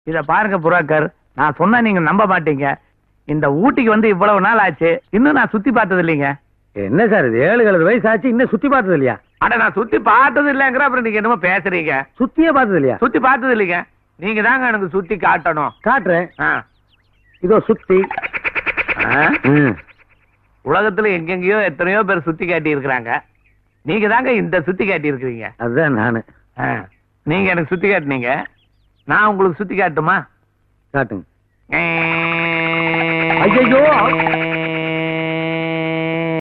இத பாருங்க புறாக்கர் நான் சொன்னா நீங்க நம்ப மாட்டீங்க இந்த ஊட்டிக்கு வந்து இவ்வளவு நாள் ஆச்சு இன்னும் நான் சுத்தி பார்த்தது இல்லைங்க என்ன சார் இது ஏழு எழுபது வயசு ஆச்சு இன்னும் சுத்தி பார்த்தது இல்லையா அட நான் சுத்தி பார்த்தது இல்லைங்கிற அப்புறம் நீங்க என்னமோ பேசுறீங்க சுத்தியே பார்த்தது இல்லையா சுத்தி பார்த்தது இல்லைங்க நீங்க தாங்க எனக்கு சுத்தி காட்டணும் காட்டுறேன் ஆ. இதோ சுத்தி ஆ? ம். உலகத்துல எங்கெங்கயோ எத்தனையோ பேர் சுத்தி காட்டி இருக்கிறாங்க நீங்க தாங்க இந்த சுத்தி காட்டி இருக்கிறீங்க அதுதான் நானு நீங்க எனக்கு சுத்தி காட்டுனீங்க நான் உங்களுக்கு சுத்தி காட்டுமா காட்டுங்க ஐயையோ.